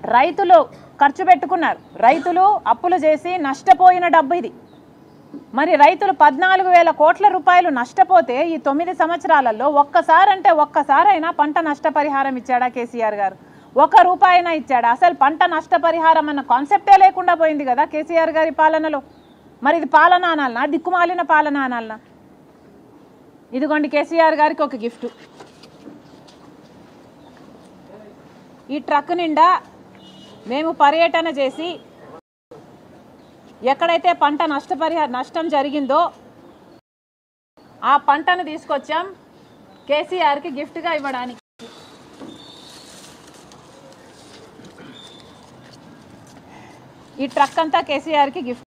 రైతులు ఖర్చు పెట్టుకున్నారు రైతులు అప్పులు చేసి నష్టపోయిన డబ్బు ఇది మరి రైతులు పద్నాలుగు వేల కోట్ల రూపాయలు నష్టపోతే ఈ తొమ్మిది సంవత్సరాలలో ఒక్కసారి అంటే ఒక్కసారైనా పంట నష్టపరిహారం ఇచ్చాడా కేసీఆర్ గారు ఒక రూపాయినా ఇచ్చాడా అసలు పంట నష్టపరిహారం అన్న కాన్సెప్టే లేకుండా పోయింది కదా కేసీఆర్ గారి పాలనలో మరి ఇది పాలన అనాలనా దిక్కుమాలిన పాలన అనాలనా ఇదిగోండి కేసీఆర్ గారికి ఒక గిఫ్ట్ ఈ ట్రక్ నిండా మేము పర్యటన చేసి ఎక్కడైతే పంట నష్టపరిహార నష్టం జరిగిందో ఆ పంటను తీసుకొచ్చాం కేసీఆర్కి గిఫ్ట్గా ఇవ్వడానికి ఈ ట్రక్ అంతా కేసీఆర్కి గిఫ్ట్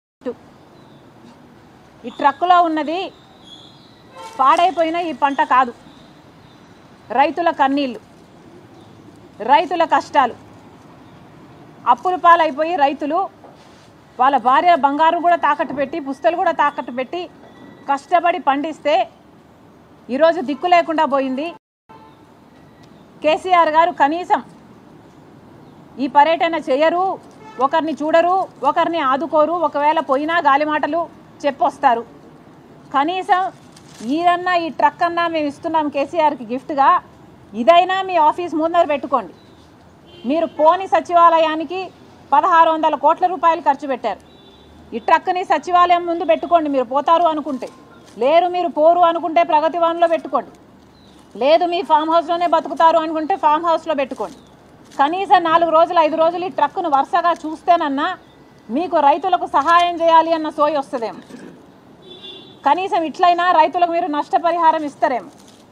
ఈ ట్రక్కులో ఉన్నది పాడైపోయిన ఈ పంట కాదు రైతుల కన్నీళ్ళు రైతుల కష్టాలు అప్పుల పాలైపోయి రైతులు వాళ్ళ భార్య బంగారం కూడా తాకట్టు పెట్టి పుస్తలు కూడా తాకట్టు పెట్టి కష్టపడి పండిస్తే ఈరోజు దిక్కు లేకుండా పోయింది కేసీఆర్ గారు కనీసం ఈ పర్యటన చేయరు ఒకరిని చూడరు ఒకరిని ఆదుకోరు ఒకవేళ పోయినా గాలిమాటలు చెప్పొస్తారు కనీసం ఈదన్నా ఈ ట్రక్ అన్నా మేము ఇస్తున్నాం కేసీఆర్కి గిఫ్ట్గా ఇదైనా మీ ఆఫీస్ ముందర పెట్టుకోండి మీరు పోని సచివాలయానికి పదహారు వందల కోట్ల రూపాయలు ఖర్చు పెట్టారు ఈ ట్రక్ని సచివాలయం ముందు పెట్టుకోండి మీరు పోతారు అనుకుంటే లేరు మీరు పోరు అనుకుంటే ప్రగతి వన్లో పెట్టుకోండి లేదు మీ ఫామ్ హౌస్లోనే బతుకుతారు అనుకుంటే ఫామ్ హౌస్లో పెట్టుకోండి కనీసం నాలుగు రోజులు ఐదు రోజులు ఈ ట్రక్కును వరుసగా చూస్తేనన్నా మీకు రైతులకు సహాయం చేయాలి అన్న సోయి వస్తుందేమో కనీసం ఇట్లయినా రైతులకు మీరు నష్టపరిహారం ఇస్తారేమో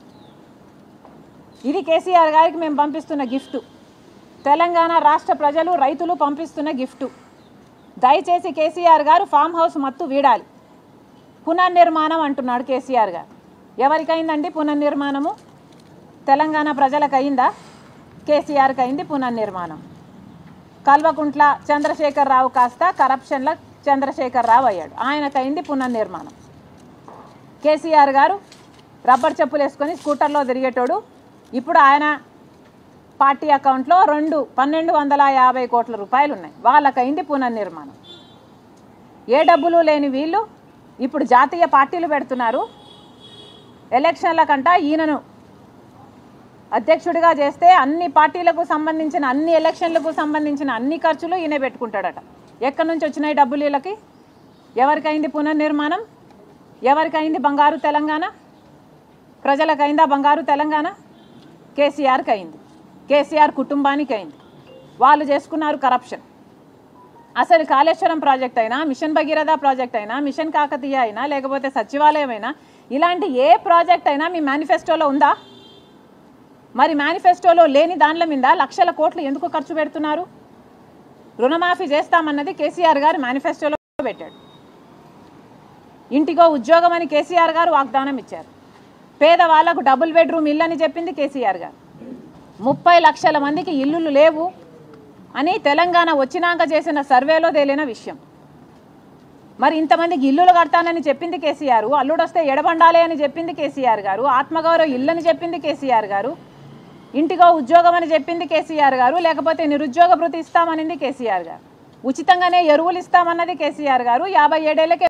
ఇది కేసీఆర్ గారికి మేము పంపిస్తున్న గిఫ్ట్ తెలంగాణ రాష్ట్ర ప్రజలు రైతులు పంపిస్తున్న గిఫ్ట్ దయచేసి కేసీఆర్ గారు ఫామ్ హౌస్ మత్తు వీడాలి పునర్నిర్మాణం అంటున్నాడు కేసీఆర్ గారు ఎవరికైందండి పునర్నిర్మాణము తెలంగాణ ప్రజలకు అయిందా కేసీఆర్కి అయింది పునర్నిర్మాణం కల్వకుంట్ల చంద్రశేఖర్ రావు కాస్త కరప్షన్ల చంద్రశేఖర్ రావు అయ్యాడు ఆయనకైంది పునర్నిర్మాణం కేసీఆర్ గారు రబ్బర్ చెప్పులు వేసుకొని స్కూటర్లో తిరిగేటోడు ఇప్పుడు ఆయన పార్టీ అకౌంట్లో రెండు పన్నెండు వందల యాభై కోట్ల రూపాయలు ఉన్నాయి వాళ్ళకైంది పునర్నిర్మాణం ఏ డబ్బులు లేని వీళ్ళు ఇప్పుడు జాతీయ పార్టీలు పెడుతున్నారు ఎలక్షన్ల కంట ఈయనను అధ్యక్షుడిగా చేస్తే అన్ని పార్టీలకు సంబంధించిన అన్ని ఎలక్షన్లకు సంబంధించిన అన్ని ఖర్చులు ఈయన పెట్టుకుంటాడట ఎక్కడి నుంచి వచ్చినాయి డబ్బులు వీళ్ళకి ఎవరికైంది పునర్నిర్మాణం ఎవరికైంది బంగారు తెలంగాణ ప్రజలకైందా బంగారు తెలంగాణ కేసీఆర్కి అయింది కేసీఆర్ కుటుంబానికి అయింది వాళ్ళు చేసుకున్నారు కరప్షన్ అసలు కాళేశ్వరం ప్రాజెక్ట్ అయినా మిషన్ భగీరథ ప్రాజెక్ట్ అయినా మిషన్ కాకతీయ అయినా లేకపోతే సచివాలయం అయినా ఇలాంటి ఏ ప్రాజెక్ట్ అయినా మీ మేనిఫెస్టోలో ఉందా మరి మేనిఫెస్టోలో లేని దానిల మీద లక్షల కోట్లు ఎందుకు ఖర్చు పెడుతున్నారు రుణమాఫీ చేస్తామన్నది కేసీఆర్ గారు మేనిఫెస్టోలో పెట్టాడు ఇంటికో ఉద్యోగం అని కేసీఆర్ గారు వాగ్దానం ఇచ్చారు పేదవాళ్లకు డబుల్ బెడ్రూమ్ ఇల్లు అని చెప్పింది కేసీఆర్ గారు ముప్పై లక్షల మందికి ఇల్లులు లేవు అని తెలంగాణ వచ్చినాక చేసిన సర్వేలో తేలిన విషయం మరి ఇంతమందికి ఇల్లులు కడతానని చెప్పింది కేసీఆర్ అల్లుడొస్తే ఎడబండాలి అని చెప్పింది కేసీఆర్ గారు ఆత్మగౌరవ ఇల్లు అని చెప్పింది కేసీఆర్ గారు ఇంటికో ఉద్యోగం అని చెప్పింది కేసీఆర్ గారు లేకపోతే నిరుద్యోగ భృతి ఇస్తామనింది కేసీఆర్ గారు ఉచితంగానే ఎరువులు ఇస్తామన్నది కేసీఆర్ గారు యాభై ఏడేళ్ళకే